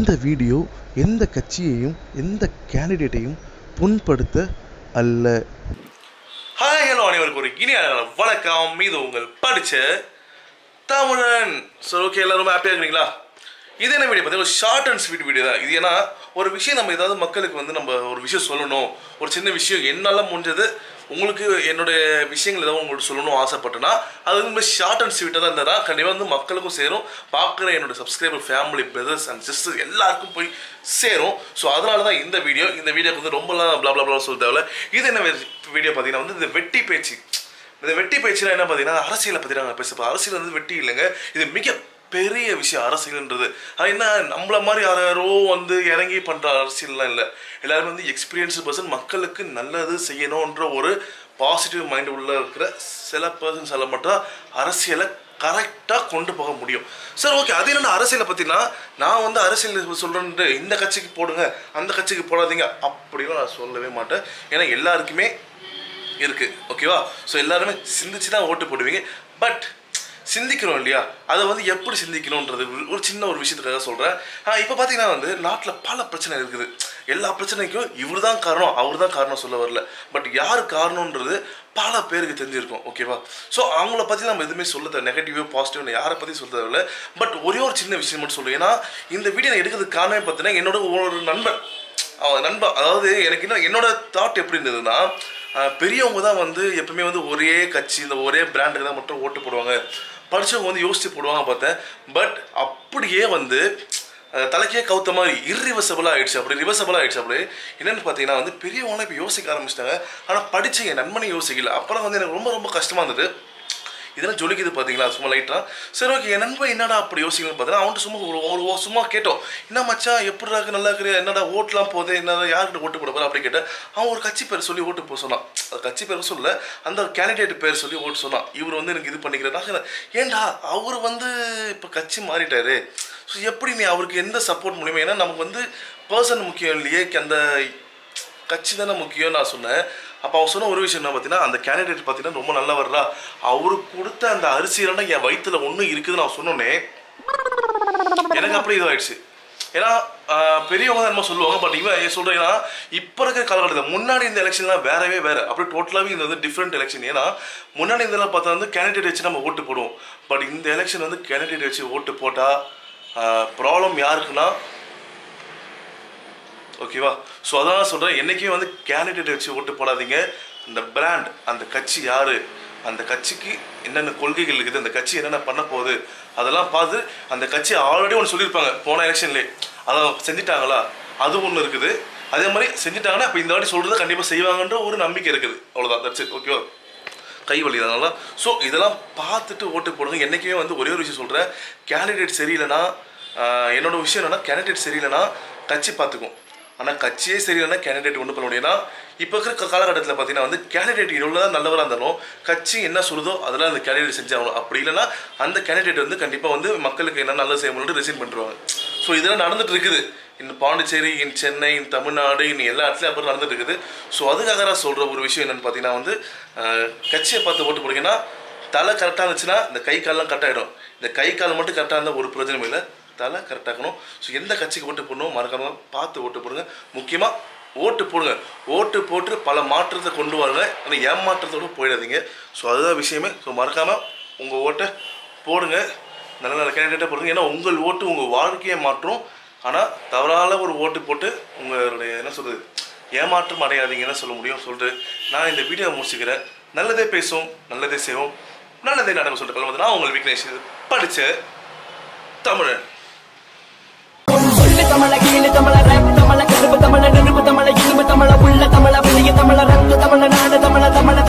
இந்த வீடியோ எந்த கட்சியையும் எந்த கேண்டிடேட்டையும் புண்படுத்த அல்ல ஹாய் ஹலோ அனைவருக்கும் ஒரு இனிய வணக்கம் இது உங்கள் படிச்ச தமிழன் ஸோ ஓகே எல்லாரும் ரொம்ப ஹாப்பியாக இருக்கிறீங்களா இது என்ன வீடியோ பார்த்தீங்கன்னா ஒரு ஷார்ட் அண்ட் ஸ்வீட் வீடியோ தான் இது ஏன்னா ஒரு விஷயம் நம்ம ஏதாவது மக்களுக்கு வந்து நம்ம ஒரு விஷயம் சொல்லணும் ஒரு சின்ன விஷயம் என்னால் முடிஞ்சது உங்களுக்கு என்னுடைய விஷயங்கள் ஏதாவது உங்களுக்கு சொல்லணும் ஆசைப்பட்டேன்னா அது வந்து ஷார்ட் அண்ட் ஸ்வீட்டாக தான் இருந்தால் கண்டிப்பாக வந்து மக்களுக்கும் சேரும் பார்க்குற என்னோட subscriber family brothers and sisters எல்லாருக்கும் போய் சேரும் ஸோ அதனால தான் இந்த வீடியோ இந்த வீடியோக்கு வந்து ரொம்பலாம் blah blah blah சொல்ல தேவையில்ல இது என்ன வீடியோ பார்த்தீங்கன்னா வந்து இந்த வெட்டி பேச்சு இந்த வெட்டி பேச்சுனா என்ன பார்த்தீங்கன்னா அரசியலை பற்றி நாங்கள் பேச போறோம். அரசியல் வந்து வெட்டி இல்லைங்க இது மிக பெரிய விஷயம் அரசியல்ன்றது அது என்ன நம்மள மாதிரி யாரோ யாரோ வந்து இறங்கி பண்ணுற அரசியல்லாம் இல்லை எல்லாருமே வந்து எக்ஸ்பீரியன்ஸ் பர்சன் மக்களுக்கு நல்லது செய்யணுன்ற ஒரு பாசிட்டிவ் மைண்ட் உள்ள இருக்கிற சில பர்சன்ஸால் மட்டும் தான் அரசியலை கரெக்டாக கொண்டு போக முடியும் சார் ஓகே அது என்னென்ன அரசியலை பற்றினா நான் வந்து அரசியல் சொல்கிறேன்ட்டு இந்த கட்சிக்கு போடுங்க அந்த கட்சிக்கு போடாதீங்க அப்படிலாம் நான் சொல்லவே மாட்டேன் ஏன்னா எல்லாருக்குமே இருக்கு ஓகேவா ஸோ எல்லாருமே சிந்திச்சு தான் ஓட்டு போடுவீங்க பட் சிந்திக்கிறோம் இல்லையா அதை வந்து எப்படி சிந்திக்கணுன்றது ஒரு- ஒரு சின்ன ஒரு விஷயத்துக்காக சொல்கிறேன் இப்போ பார்த்தீங்கன்னா வந்து நாட்டில் பல பிரச்சனை இருக்குது எல்லா பிரச்சனைக்கும் இவர் தான் காரணம் அவர் தான் காரணம் சொல்ல வரல பட் யார் காரணன்றது பல பேருக்கு தெரிஞ்சிருக்கும் ஓகேவா ஸோ அவங்கள பற்றி நம்ம எதுவுமே சொல்ல தேவை நெகட்டிவோ பாசிட்டிவ் யாரை பற்றி சொல்ல தேவையில்ல பட் ஒரே ஒரு சின்ன விஷயம் மட்டும் சொல்லுவேன் ஏன்னா இந்த வீடியோ நான் எடுக்கிறதுக்கு காரணமே பார்த்தீங்கன்னா என்னோட ஒரு நண்பன் அவன் நண்பன் அதாவது எனக்கு இன்னும் என்னோட தாட் எப்படி இருந்ததுன்னா ஆஹ் பெரியவங்க தான் வந்து எப்பவுமே வந்து ஒரே கட்சி இந்த ஒரே பிராண்டுக்கு தான் மட்டும் ஓட்டு போடுவாங்க படிச்சவங்க வந்து யோசிச்சு போடுவாங்க பார்த்தேன் பட் அப்படியே வந்து அஹ் தலைக்கே கவுத்த மாதிரி இர்ரிவர்சபிளாக ஆயிடுச்சு அப்படி ரிவர்சபிளாக ஆயிடுச்சு அப்படி என்னென்னு பார்த்தீங்கன்னா வந்து பெரியவங்களாம் இப்போ யோசிக்க ஆரம்பிச்சிட்டாங்க ஆனால் படிச்ச என் நண்பனை யோசிக்கல அப்புறம் வந்து எனக்கு ரொம்ப ரொம்ப கஷ்டமாக இருந்தது இதெல்லாம் ஜொலிக்குது பார்த்தீங்களா சும்மா லைட்டாக சரி ஓகே என் நண்பன் என்னடா அப்படி யோசிக்கணும்னு பார்த்தீங்கன்னா அவன்கிட்ட சும்மா ஒரு ஒரு ஒரு சும்மா கேட்டோம் என்ன மச்சான் எப்படி இருக்கு நல்லா இருக்கிற என்னடா ஓட்டலாம் போதே என்னடா யார்கிட்ட ஓட்டு போட போற அப்படி கேட்டேன் அவன் ஒரு கட்சி பேர் சொல்லி ஓட்டு போக சொன்னான் அது கட்சி பேர் சொல்ல அந்த கேண்டிடேட் பேர் சொல்லி ஓட்டு சொன்னான் இவர் வந்து எனக்கு இது பண்ணிக்கிறேன் ஏன்டா அவர் வந்து இப்போ கட்சி மாறிட்டாரு ஸோ எப்படி நீ அவருக்கு எந்த சப்போர்ட் மூலியமா ஏன்னா நமக்கு வந்து பர்சன் முக்கியம் இல்லையே அந்த கட்சி தானே முக்கியம் நான் சொன்னேன் அப்போ அவன் சொன்ன ஒரு விஷயம் என்ன பார்த்தீங்கன்னா அந்த கேண்டிடேட் பார்த்தீங்கன்னா ரொம்ப நல்லா வர்றா அவருக்கு கொடுத்த அந்த அரிசியிலன்னா என் வயித்துல ஒன்றும் இருக்குதுன்னு நான் சொன்னோன்னே எனக்கு அப்படி இதுவாயிடுச்சு ஏன்னா ஆஹ், பெரியவங்க தான் என்னமோ சொல்லுவாங்க பட் இவன் சொல்கிறேன்னா இப்போ இருக்கிற காலகட்டத்தில் முன்னாடி இந்த எலெக்ஷன்லாம் வேறவே வேறு அப்படியே டோட்டலாகவே இது வந்து டிஃப்ரெண்ட் எலெக்ஷன் ஏன்னா முன்னாடி இதெல்லாம் பார்த்தா வந்து கேண்டிடேட் வச்சு நம்ம ஓட்டு போடுவோம் பட் இந்த எலெக்ஷன் வந்து கேண்டிடேட் வச்சு ஓட்டு போட்டால் ப்ராப்ளம் யாருக்குன்னா ஓகேவா ஸோ அதான் சொல்கிறேன் என்றைக்குமே வந்து கேண்டிடேட் வச்சு ஓட்டு போடாதீங்க அந்த பிராண்ட் அந்த கட்சி யார் அந்த கட்சிக்கு என்னென்ன கொள்கைகள் இருக்குது அந்த கட்சி என்னென்ன பண்ண போகுது அதெல்லாம் பார்த்து அந்த கட்சி ஆல்ரெடி ஒன்று சொல்லியிருப்பாங்க போன எலெக்ஷன்லேயே அதை செஞ்சிட்டாங்களா அது ஒன்று இருக்குது அதே மாதிரி செஞ்சிட்டாங்கன்னா அப்போ இந்த வாட்டி சொல்கிறத கண்டிப்பாக செய்வாங்கன்ற ஒரு நம்பிக்கை இருக்குது அவ்வளோதான் தட்ஸ் இட் ஓகேவா கை வலி அதனால ஸோ இதெல்லாம் பார்த்துட்டு ஓட்டு போடுங்க என்றைக்குமே வந்து ஒரே ஒரு விஷயம் சொல்கிறேன் கேண்டிடேட் சரியில்லைன்னா ஆஹ், என்னோட விஷயம் என்னன்னா கேண்டிடேட் சரியில்லைன்னா கட்சி பார்த்துக்கும் ஆனால் கட்சியே சரியில்லைன்னா கேண்டிடேட் ஒன்றும் பண்ண முடியும்னா இப்போ இருக்கிற காலகட்டத்தில் பார்த்தீங்கன்னா வந்து கேண்டிடேட் எவ்வளோ தான் நல்லவராக இருந்தாலும் கட்சி என்ன சொல்லுதோ அதெல்லாம் அந்த கேண்டிடேட் செஞ்சாகணும் அப்படி இல்லைன்னா அந்த கேண்டிடேட் வந்து கண்டிப்பாக வந்து மக்களுக்கு என்ன நல்லது செய்ய முடியும் ரிசைன் பண்ணிடுவாங்க ஸோ இதெல்லாம் நடந்துட்டு இருக்குது இந்த பாண்டிச்சேரி இன் சென்னை இன் தமிழ்நாடு இன் எல்லா இடத்துலையும் அப்புறம் நடந்துட்டு இருக்குது ஸோ அதுக்காக நான் சொல்கிற ஒரு விஷயம் என்னன்னு பார்த்தீங்கன்னா வந்து அஹ், கட்சியை பார்த்து ஓட்டு போடுங்கன்னா தலை கரெக்டாக இருந்துச்சுன்னா இந்த கை கால்லாம் கரெக்டாகிடும் இந்த கை கால் மட்டும் கரெக்டாக இருந்தால் ஒரு பிரயோஜனம் இல்லை தலை கரெக்டாக இருக்கணும் ஸோ எந்த கட்சிக்கு ஓட்டு போடணும் மறக்காம பார்த்து ஓட்டு போடுங்க முக்கியமாக ஓட்டு போடுங்க ஓட்டு போட்டு பல மாற்றத்தை கொண்டு வாருங்க ஆனால் ஏமாற்றத்தோடு போயிடாதீங்க ஸோ அதுதான் விஷயமே ஸோ மறக்காமல் உங்கள் ஓட்டை போடுங்க நல்ல நல்ல கேண்டிடேட்டாக போடுங்க ஏன்னா உங்கள் ஓட்டு உங்கள் வாழ்க்கையை மாற்றும் ஆனால் தவறான ஒரு ஓட்டு போட்டு உங்களுடைய என்ன சொல்கிறது ஏமாற்றம் அடையாதீங்கன்னு சொல்ல முடியும் சொல்லிட்டு நான் இந்த வீடியோ முடிச்சுக்கிறேன் நல்லதே பேசுவோம் நல்லதே செய்வோம் நல்லதே நடக்கும் சொல்லிட்டு கிளம்புது நான் உங்கள் விக்னேஷ் படித்த தமிழன் சொல்லு தமிழ கீழு தமிழ ரேப் தமிழ கருப்பு தமிழ நெருப்பு தமிழ இரும்பு தமிழ உள்ள தமிழ புளிய தமிழ ரத்த தமிழ நாடு தமிழ தமிழ